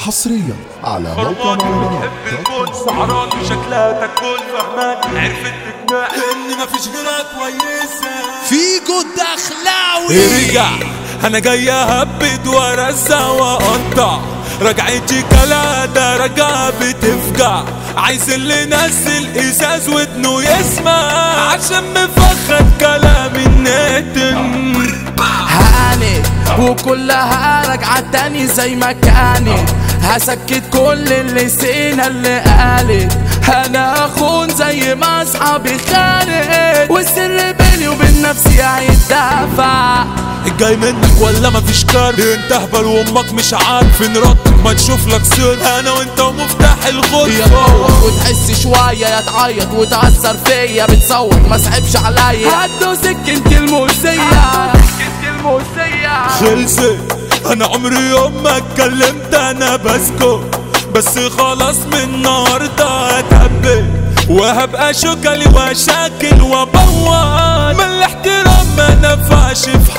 حصريا على موقع خرمان مهرجانات بتحب الكون سعران شكلها تكون فهمان عرفت تقنع اني مفيش غيرها كويسه فيجو الدخلاوي رجع انا جاي اهبد وارزع واقطع رجعتي كالعادة رجع بتفجع عايز اللي ينزل ازاز ودنه يسمع عشان مفخد كلام النتن هانت وكلها راجعة تاني زي ما كانت هسكت كل اللي سينا اللي قالت انا اخون زي ما اصحابي خانت والسر بيني وبين نفسي هيتدافع جاي منك ولا مفيش كارت انت اهبل وامك مش عارف نرد ما نشوف لك سر انا وانت ومفتاح يا الغرفة تفوق وتحس شوية يا تعيط وتأثر فيا بتصوت ما صعبش عليا هدوا سكنتي الموسية سكنتي الموسية خلصت انا عمري يوم ما اتكلمت انا بسكت بس خلاص من النهارده هتهبل وهبقى شكلي وشاكل وبوظ من الاحترام ما نفعش في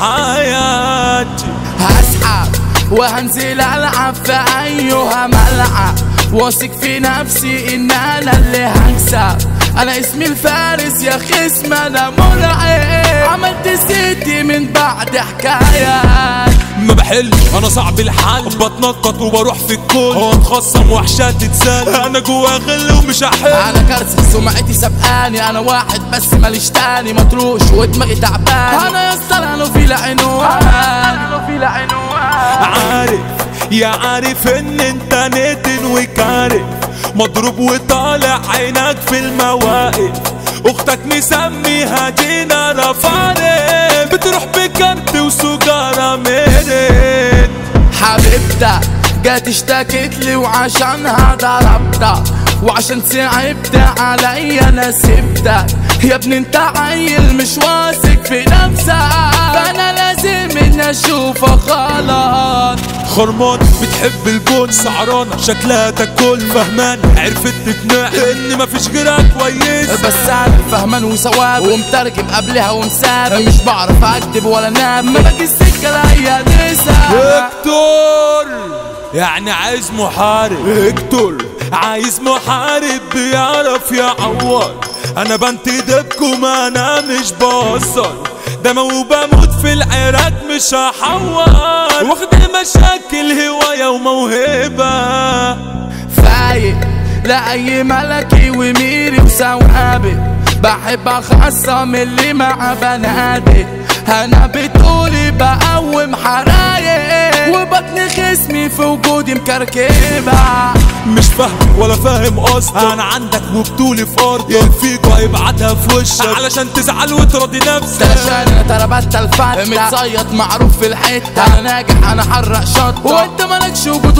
حياتي هسحب وهنزل العب في ايها ملعب واثق في نفسي ان انا اللي هكسب انا اسمي الفارس يا خصم انا مرعب عملت ستي من بعد حكايات ما بحلش انا صعب الحل بتنطط وبروح في الكل هو اتخصم وحشات تتسال انا جوا غل ومش هحل انا كارثة سمعتي سبقاني انا واحد بس ماليش تاني مطروش ودماغي تعبان انا يا اسطى انا في لعنوان انا في لعنوان عارف يا عارف ان انت نتن وكارف مضروب وطالع عينك في المواقف اختك مسميها دينا رفارف بتروح بكارت وسجارة مرد حبيبتك جات اشتكت لي وعشانها ضربتك وعشان صعبت عليا انا سبتك يا ابني انت عيل مش واثق في نفسك فانا لازم ان اشوفك غلط خرمان بتحب البون سعرانة شكلها تاكل فهمان عرفت تقنع ان مفيش غيرها كويس بس انا فهمان وثواب ومترجم قبلها ومساب مش بعرف اكتب ولا نام ما باجي السكه لاي نسا هكتور يعني عايز محارب هكتور عايز محارب بيعرف يعور انا بنتدبكم انا مش بصر ده ما وبموت في العراق مش هحور واخد المشاكل هواية وموهبة فايق لأي ملكي وميري وثوابت بحب أخصم اللي مع بنادق أنا بتقولي بقوم حرايق وبطن خصمي في وجودي مكركبة مش فاهم ولا فاهم قصدك انا عندك وبطولي في ارضي الفيكو هيبعتها في وشك علشان تزعل وتراضي نفسك علشان انا تربت الفتة متصيد معروف في الحتة انا ناجح انا حرق شطة وانت مالكش وجود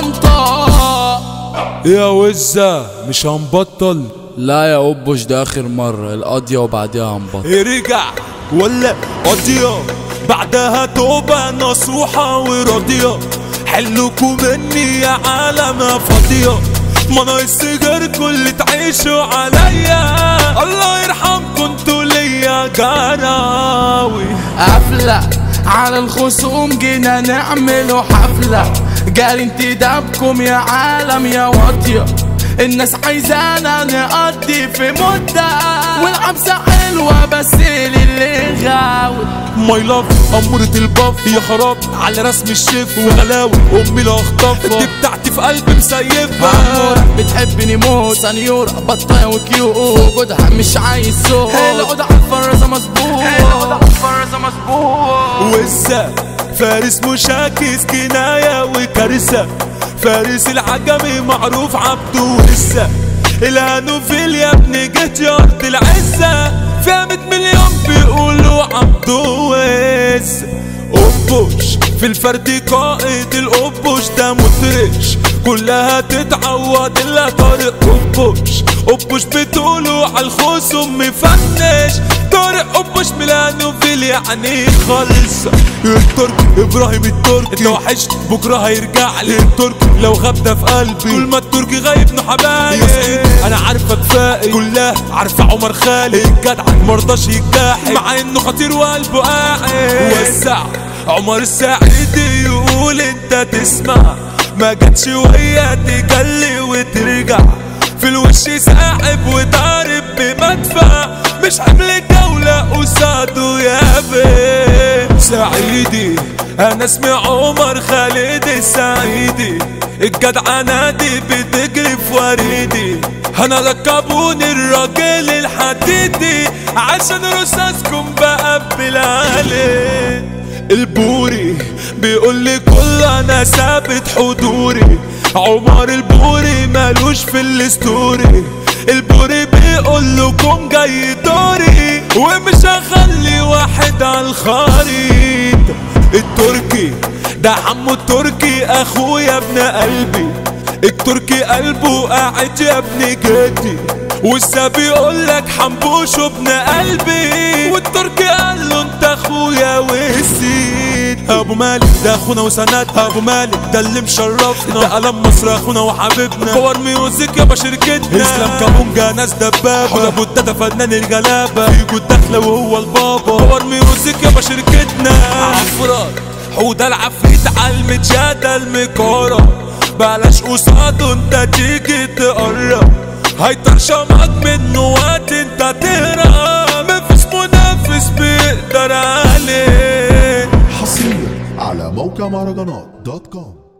وونطة يا وزة مش هنبطل لا يا أبوش ده آخر مرة القضية وبعديها هنبطل رجع ولا قضية بعدها توبة نصوحة وراضية حلكوا مني يا عالم فاضية ما ناقص غيركوا اللي تعيشوا عليا الله يرحمكم انتوا ليا جراوي قفلة على الخصوم جينا نعملوا حفلة جاري انتدابكم يا عالم يا واطية الناس عايزانا نقضي في مدة والعبسة حلوة بس للي غاوي ماي لاف أمورة الباف يا خراب على رسم الشيف وغلاوي أمي لا أخطفها دي بتاعتي في قلبي مسيفها عمورة بتحبني موت سنيورة بطاية وكيوت وجودها مش عايز صوت العود على الفرزة مظبوط العود على الفرزة مظبوط وزة فارس مشاكس كناية وكارثة فارس العجمي معروف عبده ولسه الهانوفيل يا ابني جيت يا ارض العزة فيها 100 مليون بيقولوا عبده وز قبوش في الفرد قائد القبوش ده مطرش كلها تتعوض الا طارق قبوش قبوش بتقولوا على الخصوم مفنش طارق قبوش ميلانو فيل يعني خالصة الترك ابراهيم التركي انت وحش بكره هيرجع لي الترك لو غاب ده في قلبي طول ما التركي غايب نو حبايب انا عارفك فاقد كلها عارفه عمر خالد الجدع مرضاش يتجاحد مع انه خطير وقلبه قاعد وسع عمر السعيد يقول انت تسمع ما جاتش وهي تجلي وترجع في الوش ساحب وضارب بمدفع مش حمل دولة قصاده يا بيه سعيدي انا اسمي عمر خالد السعيدي الجدعة نادي بتجري في وريدي انا لقبوني الراجل الحديدي عشان رصاصكم بقبل عليه البوري بيقول لي كل انا ثابت حضوري عمر البوري مالوش في الستوري البوري بيقول لكم جاي دوري ومش هخلي واحد على الخريط التركي ده حمو التركي اخويا ابن قلبي التركي قلبه قاعد يا ابن جدي والسا بيقول لك حنبوش ابن قلبي والتركي قال له انت اخويا وسيد ابو مالك ده اخونا وسند ابو مالك ده اللي مشرفنا ده قلم مصر اخونا وحبيبنا باور ميوزك يابا شركتنا اسلام كابونجا ناس دبابه حوده بودا فنان الغلابه فيجو الدخله وهو البابا باور ميوزك يابا شركتنا عفرات حوده العفريت على المتشاده المكاره بلاش قصاده انت تيجي تقرب هيطرشمك منه وقت انت تهرب مفيش منافس بيقدر عليه حصريا على موقع مهرجانات دوت كوم